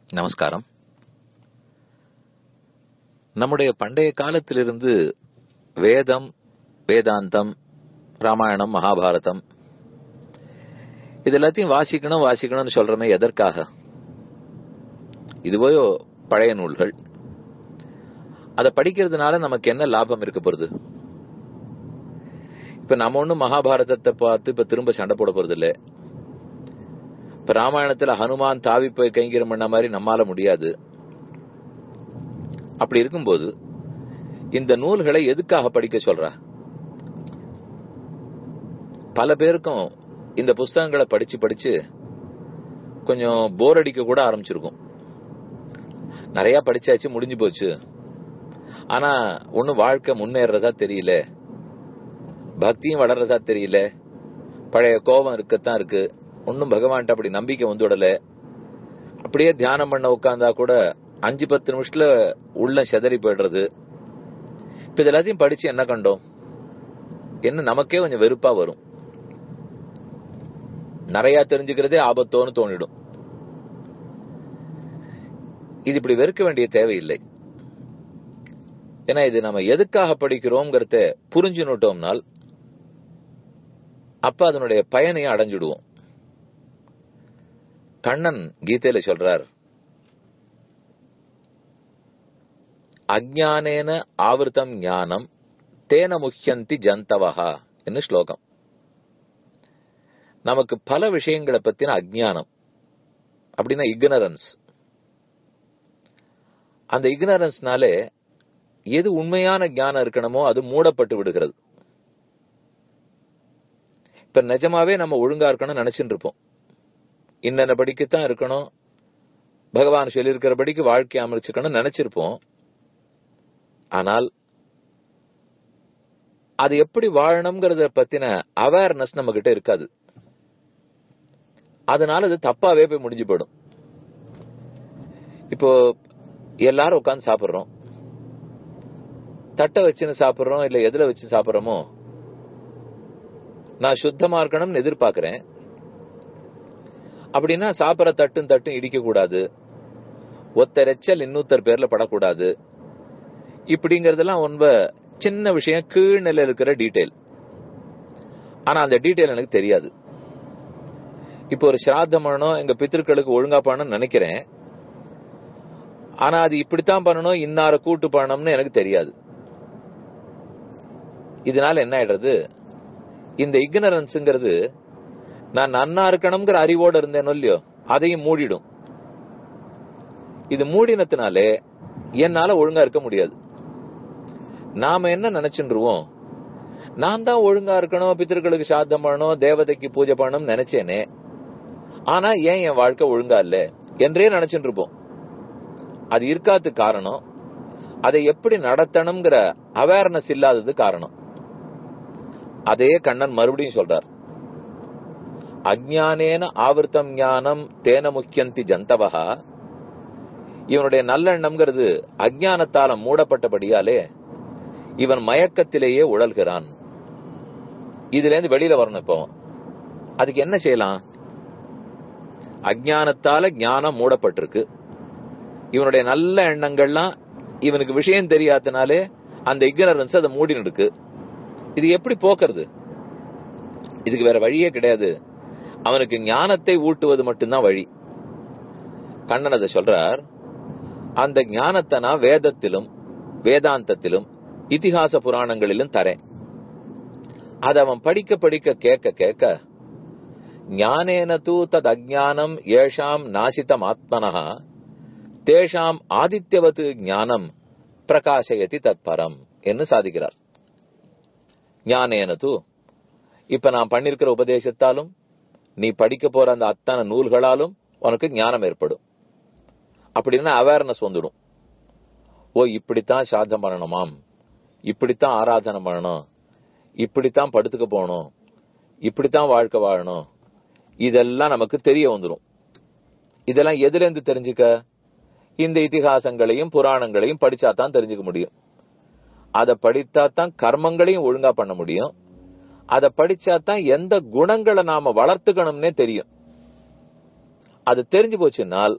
நமஸ்காரம் நம்முடைய பண்டைய காலத்திலிருந்து வேதம் வேதாந்தம் ராமாயணம் மகாபாரதம் இது எல்லாத்தையும் வாசிக்கணும் வாசிக்கணும்னு சொல்றமே எதற்காக இதுவோ பழைய நூல்கள் அதை படிக்கிறதுனால நமக்கு என்ன லாபம் இருக்க போறது இப்ப நம்ம ஒண்ணும் மகாபாரதத்தை பார்த்து இப்ப திரும்ப சண்டை போட போறது இல்ல இப்ப ராமாயணத்துல ஹனுமான் தாவி போய் கைங்கரம் பண்ண மாதிரி நம்மால முடியாது அப்படி இருக்கும்போது இந்த நூல்களை எதுக்காக படிக்க சொல்றா பல பேருக்கும் இந்த புஸ்தகங்களை படிச்சு படிச்சு கொஞ்சம் போர் அடிக்க கூட ஆரம்பிச்சிருக்கும் நிறைய படிச்சாச்சு முடிஞ்சு போச்சு ஆனா ஒன்னும் வாழ்க்கை முன்னேறதா தெரியல பக்தியும் வளர்றதா தெரியல பழைய கோபம் இருக்கத்தான் இருக்கு ஒன்னும் பகவான்கிட்ட அப்படி நம்பிக்கை வந்துடல அப்படியே தியானம் பண்ண உட்கார்ந்தா கூட அஞ்சு பத்து நிமிஷத்துல உள்ள செதறி போயிடுறது இப்ப இது எல்லாத்தையும் படிச்சு என்ன கண்டோம் என்ன நமக்கே கொஞ்சம் வெறுப்பா வரும் நிறைய தெரிஞ்சுக்கிறதே ஆபத்தோன்னு தோணிடும் இது இப்படி வெறுக்க வேண்டிய தேவையில்லை ஏன்னா இது நம்ம எதுக்காக படிக்கிறோங்கிறத புரிஞ்சுனுட்டோம்னால் அப்ப அதனுடைய பயனையும் அடைஞ்சிடுவோம் கண்ணன் கீதையில சொல்றார் அஜானேன ஆவர்த்தம் ஞானம் தேன முக்கியந்தி ஜந்தவஹா என்று ஸ்லோகம் நமக்கு பல விஷயங்களை பத்தின அஜ்ஞானம் அப்படின்னா இக்னரன்ஸ் அந்த இக்னரன்ஸ்னாலே எது உண்மையான ஞானம் இருக்கணுமோ அது மூடப்பட்டு விடுகிறது இப்ப நிஜமாவே நம்ம ஒழுங்கா இருக்கணும்னு நினைச்சுட்டு இருப்போம் இன்னென்ன படிக்கத்தான் இருக்கணும் பகவான் சொல்லியிருக்கிறபடிக்கு வாழ்க்கை அமைச்சுக்கணும் நினைச்சிருப்போம் ஆனால் அது எப்படி வாழணுங்கிறத பத்தின அவேர்னஸ் நம்ம கிட்ட இருக்காது அதனால அது தப்பாவே போய் முடிஞ்சு போயிடும் இப்போ எல்லாரும் உட்காந்து சாப்பிடுறோம் தட்டை வச்சுன்னு சாப்பிடுறோம் இல்ல எதுல வச்சு சாப்பிடுறோமோ நான் சுத்தமா இருக்கணும்னு எதிர்பார்க்கிறேன் அப்படின்னா சாப்பிட்ற தட்டும் தட்டும் இடிக்க கூடாது ஒத்தரைச்சல் இன்னொருத்தர் பேர்ல படக்கூடாது இப்படிங்கறதெல்லாம் ரொம்ப சின்ன விஷயம் கீழ்நிலை இருக்கிற டீட்டெயில் ஆனா அந்த டீட்டெயில் எனக்கு தெரியாது இப்போ ஒரு சிராத்தம் பண்ணணும் எங்க பித்திருக்களுக்கு ஒழுங்கா பண்ணணும்னு நினைக்கிறேன் ஆனா அது இப்படித்தான் பண்ணணும் இன்னார கூட்டு பண்ணணும்னு எனக்கு தெரியாது இதனால என்ன ஆயிடுறது இந்த இக்னரன்ஸுங்கிறது நான் நன்னா இருக்கணுங்கிற அறிவோட இருந்தேனோ இல்லையோ அதையும் மூடிடும் இது மூடினத்தினாலே என்னால ஒழுங்கா இருக்க முடியாது நாம என்ன நினைச்சுருவோம் நான் தான் ஒழுங்கா இருக்கணும் பித்திருக்களுக்கு சாத்தம் பண்ணணும் தேவதைக்கு பூஜை பண்ணணும் நினைச்சேனே ஆனா ஏன் என் வாழ்க்கை ஒழுங்கா இல்ல என்றே நினைச்சுட்டு இருப்போம் அது இருக்காது காரணம் அதை எப்படி நடத்தணுங்கிற அவேர்னஸ் இல்லாதது காரணம் அதே கண்ணன் மறுபடியும் சொல்றார் அஜானேன ஆவர்த்தம் ஞானம் தேன முக்கியந்தி ஜந்தவகா இவனுடைய நல்லெண்ணம்ங்கிறது அஜானத்தால மூடப்பட்டபடியாலே இவன் மயக்கத்திலேயே உழல்கிறான் இதுல இருந்து வெளியில வரணும் இப்போ அதுக்கு என்ன செய்யலாம் அஜானத்தால ஞானம் மூடப்பட்டிருக்கு இவனுடைய நல்ல எண்ணங்கள்லாம் இவனுக்கு விஷயம் தெரியாதனாலே அந்த இக்னரன்ஸ் அதை மூடினு இருக்கு இது எப்படி போக்குறது இதுக்கு வேற வழியே கிடையாது அவனுக்கு ஞானத்தை ஊட்டுவது மட்டும்தான் வழி கண்ணன் அதை சொல்றார் அந்த ஞானத்தை நான் வேதத்திலும் வேதாந்தத்திலும் இதிகாச புராணங்களிலும் தரேன் அதை அவன் படிக்க படிக்க கேட்க கேட்க ஞானேன தூ தத் அஜானம் ஏஷாம் நாசிதம் ஆத்மனஹா தேஷாம் ஆதித்யவத்து ஞானம் பிரகாசயதி தத்பரம் என்று சாதிக்கிறார் ஞானேன தூ இப்ப நான் பண்ணிருக்கிற உபதேசத்தாலும் நீ படிக்க போற அந்த அத்தனை நூல்களாலும் உனக்கு ஞானம் ஏற்படும் அப்படின்னா அவேர்னஸ் வந்துடும் ஓ இப்படித்தான் சாதம் பண்ணணுமாம் இப்படித்தான் ஆராதனை பண்ணணும் இப்படித்தான் படுத்துக்க போகணும் இப்படித்தான் வாழ்க்கை வாழணும் இதெல்லாம் நமக்கு தெரிய வந்துடும் இதெல்லாம் எதுல இருந்து தெரிஞ்சுக்க இந்த இதிகாசங்களையும் புராணங்களையும் படிச்சா தான் தெரிஞ்சுக்க முடியும் அதை படித்தா தான் கர்மங்களையும் ஒழுங்கா பண்ண முடியும் அதை படிச்சா தான் எந்த குணங்களை நாம வளர்த்துக்கணும்னே தெரியும் அது தெரிஞ்சு போச்சுன்னால்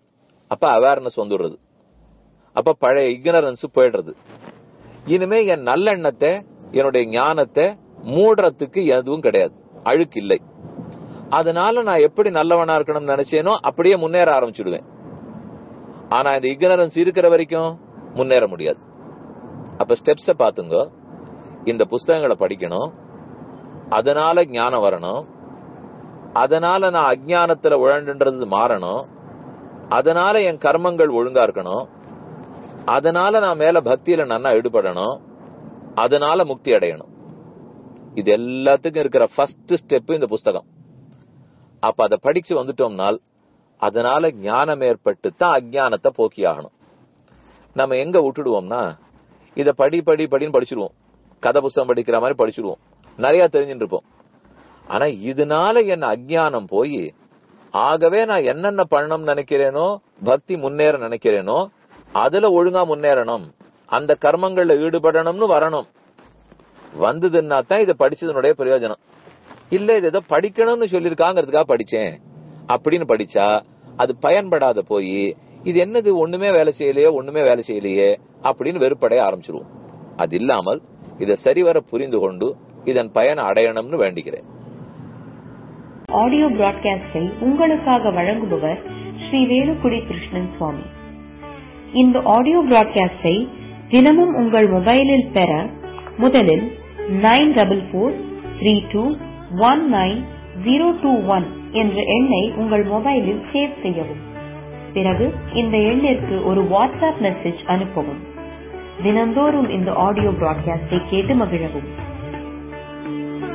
அப்ப அவேர்னஸ் வந்துடுறது அப்ப பழைய இக்னரன்ஸ் போயிடுறது இனிமே என் நல்லெண்ணத்தை என்னுடைய ஞானத்தை மூடுறதுக்கு எதுவும் கிடையாது அழுக்கு இல்லை அதனால நான் எப்படி நல்லவனா இருக்கணும்னு நினைச்சேனோ அப்படியே முன்னேற ஆரம்பிச்சுடுவேன் ஆனா இந்த இக்னரன்ஸ் இருக்கிற வரைக்கும் முன்னேற முடியாது அப்ப ஸ்டெப்ஸ பாத்துங்க இந்த புஸ்தகங்களை படிக்கணும் அதனால ஞானம் வரணும் அதனால நான் அஜ்ஞானத்துல உழண்டுன்றது மாறணும் அதனால என் கர்மங்கள் ஒழுங்கா இருக்கணும் அதனால நான் மேல பக்தியில நன்னா ஈடுபடணும் அதனால முக்தி அடையணும் இது எல்லாத்துக்கும் இருக்கிற ஃபர்ஸ்ட் ஸ்டெப் இந்த புஸ்தகம் அப்ப அதை படிச்சு வந்துட்டோம்னால் அதனால ஞானம் ஏற்பட்டு தான் அஜ்ஞானத்தை போக்கி ஆகணும் நம்ம எங்க விட்டுடுவோம்னா இத படி படி படின்னு படிச்சிருவோம் கதை புஸ்தகம் படிக்கிற மாதிரி படிச்சிருவோம் நிறைய தெரிஞ்சுட்டு இருப்போம் ஆனா இதனால என்ன அஜ்ஞானம் போய் ஆகவே நான் என்னென்ன பண்ணணும்னு நினைக்கிறேனோ பக்தி முன்னேற நினைக்கிறேனோ அதுல ஒழுங்கா முன்னேறணும் அந்த கர்மங்கள்ல ஈடுபடணும்னு வரணும் வந்ததுன்னா தான் இதை படிச்சதனுடைய பிரயோஜனம் இல்ல இது ஏதோ படிக்கணும்னு சொல்லிருக்காங்கிறதுக்காக படிச்சேன் அப்படின்னு படிச்சா அது பயன்படாத போய் இது என்னது ஒண்ணுமே வேலை செய்யலையே ஒண்ணுமே வேலை செய்யலையே அப்படின்னு வெறுப்படைய ஆரம்பிச்சிருவோம் அது இல்லாமல் இதை சரிவர புரிந்து கொண்டு இதன் பயனை அடையணும்னு வேண்டிக்கிறேன் ஆடியோ பிராட்காஸ்டை உங்களுக்காக வழங்குபவர் ஸ்ரீ வேலுக்குடி கிருஷ்ணன் சுவாமி இந்த ஆடியோ பிராட்காஸ்டை தினமும் உங்கள் மொபைலில் பெற முதலில் nine double four three two one nine zero two one என்ற எண்ணை உங்கள் மொபைலில் சேவ் செய்யவும் பிறகு இந்த எண்ணிற்கு ஒரு வாட்ஸ்அப் மெசேஜ் அனுப்பவும் தினந்தோறும் இந்த ஆடியோ பிராட்காஸ்டை கேட்டு மகிழவும்